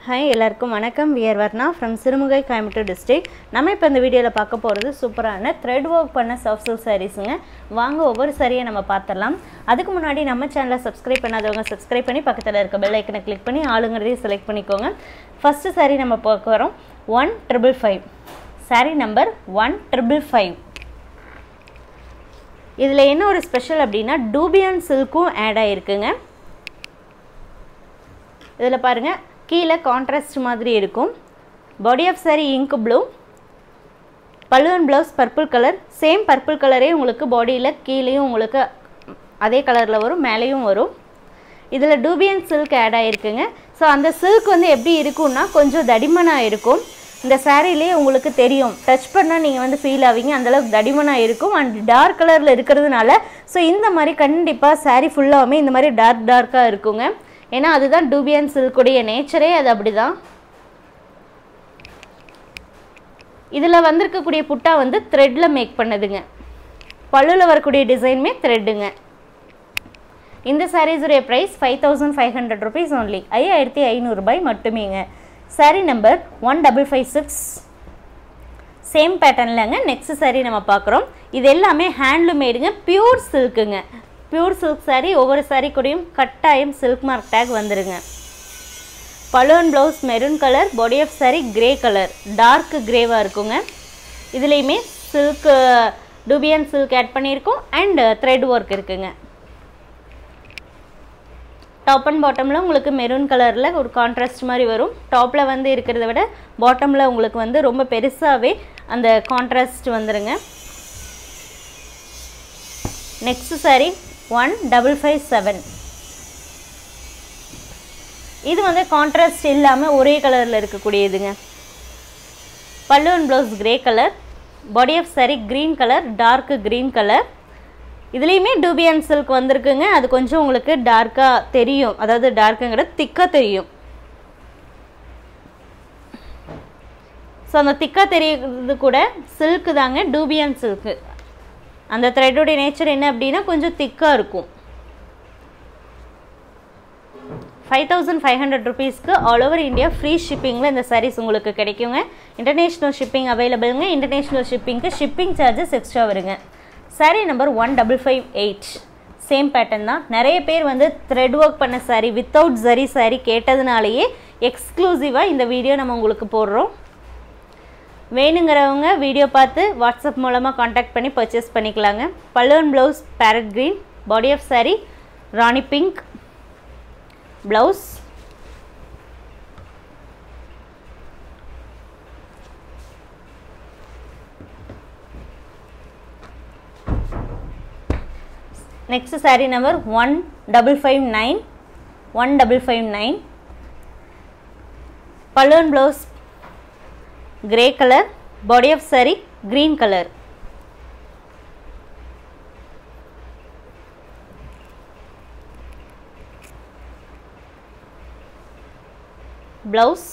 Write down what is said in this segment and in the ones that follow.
hi எல்லாருக்கும் வணக்கம் we're Varna from Sirumugai Coimbatore district நம்ம இப்போ இந்த வீடியோவில் பார்க்க போகிறது சூப்பரான த்ரெட் ஒர்க் பண்ண சாஃப்ட் சில்க் சாரீஸுங்க வாங்க ஒவ்வொரு சாரியை நம்ம பார்த்துடலாம் அதுக்கு முன்னாடி நம்ம சேனலை சப்ஸ்கிரைப் பண்ணாதவங்க சப்ஸ்கிரைப் பண்ணி பக்கத்தில் இருக்க பெல் ஐக்கனை கிளிக் பண்ணி ஆளுங்கிறதையும் செலக்ட் பண்ணிக்கோங்க ஃபஸ்ட்டு சாரீ நம்ம பார்க்க வரோம் one triple five saree number one triple five இதில் என்ன ஒரு ஸ்பெஷல் அப்படின்னா டூபியான் சில்க்கும் ஆட் ஆகிருக்குங்க இதில் பாருங்கள் கீழே கான்ட்ராஸ்ட் மாதிரி இருக்கும் body of saree ink blue பல்லுவன் blouse purple colour same purple கலரே உங்களுக்கு பாடியில் கீழேயும் உங்களுக்கு அதே கலரில் வரும் மேலேயும் வரும் இதில் டூபியன் சில்க் ஆட் ஆகிருக்குங்க ஸோ அந்த சில்க் வந்து எப்படி இருக்கும்னா கொஞ்சம் தடிமனாக இருக்கும் இந்த சாரீலே உங்களுக்கு தெரியும் டச் பண்ணால் நீங்கள் வந்து ஃபீல் ஆவீங்க அந்தளவுக்கு தடிமனாக இருக்கும் அண்ட் டார்க் கலரில் இருக்கிறதுனால ஸோ இந்த மாதிரி கண்டிப்பாக சாரீ ஃபுல்லாகவுமே இந்த மாதிரி டார்க் டார்க்காக இருக்குங்க ஏன்னா அதுதான் டூபியன் சில்குடைய நேச்சரே அது அப்படி தான் இதில் வந்திருக்கக்கூடிய புட்டா வந்து த்ரெட்டில் மேக் பண்ணதுங்க பல்லுவில் வரக்கூடிய டிசைனுமே த்ரெட்டுங்க இந்த சாரீஸுடைய price five thousand five hundred rupees only ஐயாயிரத்தி ஐநூறுரூபாய் மட்டுமேங்க saree number one double five six same பேட்டர்ன்லங்க நெக்ஸ்ட் சாரீ நம்ம பார்க்குறோம் இது எல்லாமே ஹேண்ட்லூம் மேடுங்க பியூர் சில்க்குங்க பியூர் சில்க் சாரீ ஒவ்வொரு சாரீ கூடயும் கட்டாயம் சில்க் மார்க் டேக் வந்துருங்க பலூன் blouse maroon colour body of saree grey colour dark கிரேவாக இருக்குங்க இதுலேயுமே சில்க் டூபியன் சில்க் ஆட் பண்ணியிருக்கோம் அண்ட் த்ரெட் ஒர்க் இருக்குங்க டாப் அண்ட் பாட்டமில் உங்களுக்கு மெரூன் கலரில் ஒரு கான்ட்ராஸ்ட் மாதிரி வரும் டாப்பில் வந்து இருக்கிறத விட பாட்டமில் உங்களுக்கு வந்து ரொம்ப பெருசாகவே அந்த கான்ட்ராஸ்ட் வந்துடுங்க next saree one double five seven இது வந்து கான்ட்ராஸ்ட் இல்லாமல் ஒரே கலரில் இருக்கக்கூடியதுங்க pallu and blouse grey colour body of saree green colour dark green colour இதுலேயுமே டூபியன் சில்க் வந்திருக்குங்க அது கொஞ்சம் உங்களுக்கு டார்க்காக தெரியும் அதாவது டார்க்குங்கிறது திக்காக தெரியும் ஸோ அந்த திக்காக தெரியறது கூட சில்க்கு தாங்க டூபியன் சில்க்கு அந்த த்ரெட்டோடைய நேச்சர் என்ன அப்படின்னா கொஞ்சம் திக்காக இருக்கும் ஃபைவ் தௌசண்ட் ஃபைவ் ஹண்ட்ரட் ருபீஸ்க்கு ஆல் ஓவர் இந்தியா ஃப்ரீ ஷிப்பிங்கில் இந்த சாரீஸ் உங்களுக்கு கிடைக்குங்க இன்டர்நேஷ்னல் ஷிப்பிங் அவைலபிளுங்க இன்டர்நேஷ்னல் ஷிப்பிங்க்கு ஷிப்பிங் சார்ஜஸ் எக்ஸ்ட்ரா வருங்க saree number one double five eight same pattern தான் நிறைய பேர் வந்து த்ரெட் ஒர்க் பண்ண சாரீ வித்தவுட் ஜரி சாரீ கேட்டதுனாலேயே எக்ஸ்க்ளூசிவாக இந்த வீடியோ நம்ம உங்களுக்கு போடுறோம் வேணுங்கிறவங்க வீடியோ பார்த்து வாட்ஸ்அப் மூலமாக காண்டாக்ட் பண்ணி பர்ச்சேஸ் பண்ணிக்கலாங்க பல்லுவன் blouse parrot green body of saree rani pink blouse next saree number one double five nine one double five nine பல்லுவன் blouse grey colour body of saree green colour blouse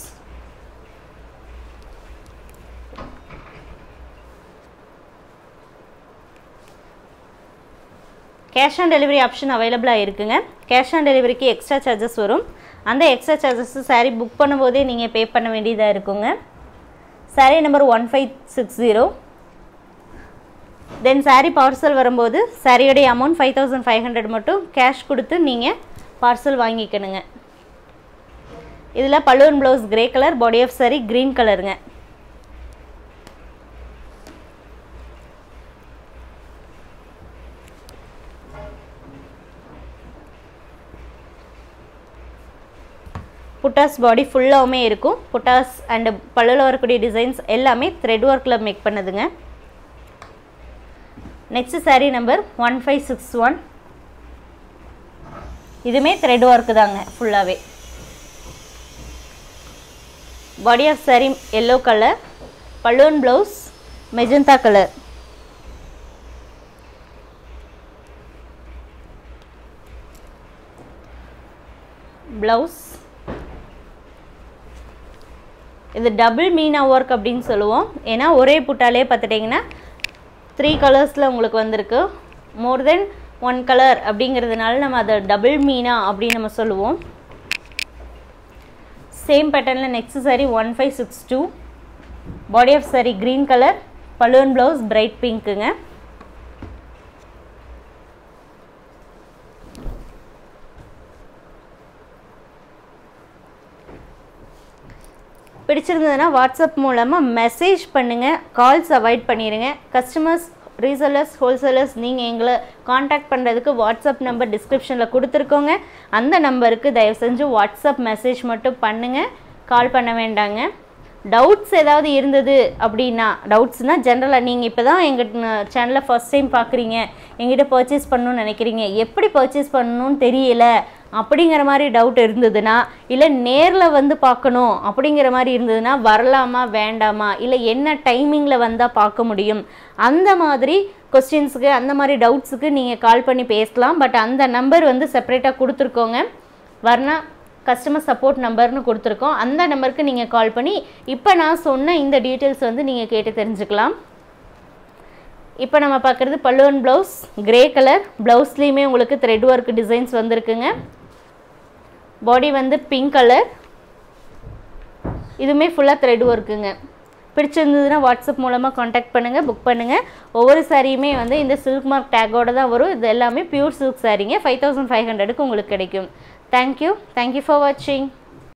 cash on delivery option அவைலபிளாக இருக்குங்க cash on டெலிவரிக்கு extra charges வரும் அந்த extra charges sari book பண்ணும்போதே நீங்கள் பே பண்ண வேண்டியதாக இருக்குங்க saree number one five six zero then saree parcel வரும்போது சாரியோடைய amount five thousand five hundred மட்டும் கேஷ் கொடுத்து நீங்கள் பார்சல் வாங்கிக்கணுங்க இதில் பல்லுவன் blouse grey colour body of saree green கலருங்க புட்டாஸ் பாடி ஃபுல்லாகவுமே இருக்கும் புட்டாஸ் அண்டு பல்லில் வரக்கூடிய டிசைன்ஸ் எல்லாமே த்ரெட் ஒர்க்கில் மேக் பண்ணதுங்க next saree number one five six one இதுவுமே த்ரெட் ஒர்க்கு தாங்க ஃபுல்லாகவே body of saree yellow colour பல்லுவன் ப்ளவுஸ் மெஜந்தா கலர் ப்ளவுஸ் இது டபுள் மீனா ஒர்க் அப்படின்னு சொல்லுவோம் ஏன்னா ஒரே புட்டாலே பார்த்துட்டிங்கன்னா த்ரீ கலர்ஸில் உங்களுக்கு வந்திருக்கு மோர் தென் ஒன் கலர் அப்படிங்கிறதுனால நம்ம அதை டபுள் மீனா அப்படின்னு நம்ம சொல்லுவோம் சேம் பேட்டர்னில் next saree one five six two body of saree green colour பலூன் ப்ளவுஸ் பிரைட் பிங்க்குங்க பிடிச்சிருந்ததுன்னா வாட்ஸ்அப் மூலமாக மெசேஜ் பண்ணுங்கள் கால்ஸ் அவாய்ட் பண்ணிடுங்க கஸ்டமர்ஸ் ரீசெல்லர்ஸ் ஹோல்சேலர்ஸ் நீங்கள் எங்களை காண்டாக்ட் பண்ணுறதுக்கு வாட்ஸ்அப் நம்பர் டிஸ்கிரிப்ஷனில் கொடுத்துருக்கோங்க அந்த நம்பருக்கு தயவு செஞ்சு வாட்ஸ்அப் மெசேஜ் மட்டும் பண்ணுங்கள் கால் பண்ண வேண்டாங்க டவுட்ஸ் ஏதாவது இருந்தது அப்படின்னா டவுட்ஸ்னால் ஜென்ரலாக நீங்கள் இப்போ தான் எங்கள் சேனலை ஃபர்ஸ்ட் டைம் பார்க்குறீங்க எங்கிட்ட பர்ச்சேஸ் பண்ணணும்னு நினைக்கிறீங்க எப்படி பர்ச்சேஸ் பண்ணணும்னு தெரியல அப்படிங்கிற மாதிரி டவுட் இருந்ததுன்னா இல்லை நேரில் வந்து பார்க்கணும் அப்படிங்கிற மாதிரி இருந்ததுன்னா வரலாமா வேண்டாமா இல்லை என்ன டைமிங்கில் வந்தால் பார்க்க முடியும் அந்த மாதிரி கொஸ்டின்ஸுக்கு அந்த மாதிரி டவுட்ஸுக்கு நீங்கள் கால் பண்ணி பேசலாம் பட் அந்த நம்பர் வந்து செப்பரேட்டாக கொடுத்துருக்கோங்க வர்ணா கஸ்டமர் சப்போர்ட் நம்பர்னு கொடுத்துருக்கோம் அந்த நம்பருக்கு நீங்கள் கால் பண்ணி இப்போ நான் சொன்ன இந்த டீட்டெயில்ஸ் வந்து நீங்கள் கேட்டு தெரிஞ்சுக்கலாம் இப்போ நம்ம பார்க்குறது பல்லுவன் ப்ளவுஸ் கிரே கலர் ப்ளவுஸ்லேயுமே உங்களுக்கு த்ரெட் ஒர்க் டிசைன்ஸ் வந்திருக்குங்க பாடி வந்து பிங்க் கலர் இதுவுமே ஃபுல்லாக த்ரெட் ஒர்க்குங்க பிடிச்சிருந்ததுன்னா வாட்ஸ்அப் மூலமாக காண்டாக்ட் பண்ணுங்கள் புக் பண்ணுங்கள் ஒவ்வொரு சாரியுமே வந்து இந்த சில்க் மார்க் டேக்கோட தான் வரும் இது எல்லாமே பியூர் சில்க் சாரீங்க ஃபைவ் தௌசண்ட் ஃபைவ் ஹண்ட்ரடுக்கு உங்களுக்கு கிடைக்கும் தேங்க்யூ தேங்க்யூ ஃபார் வாட்சிங்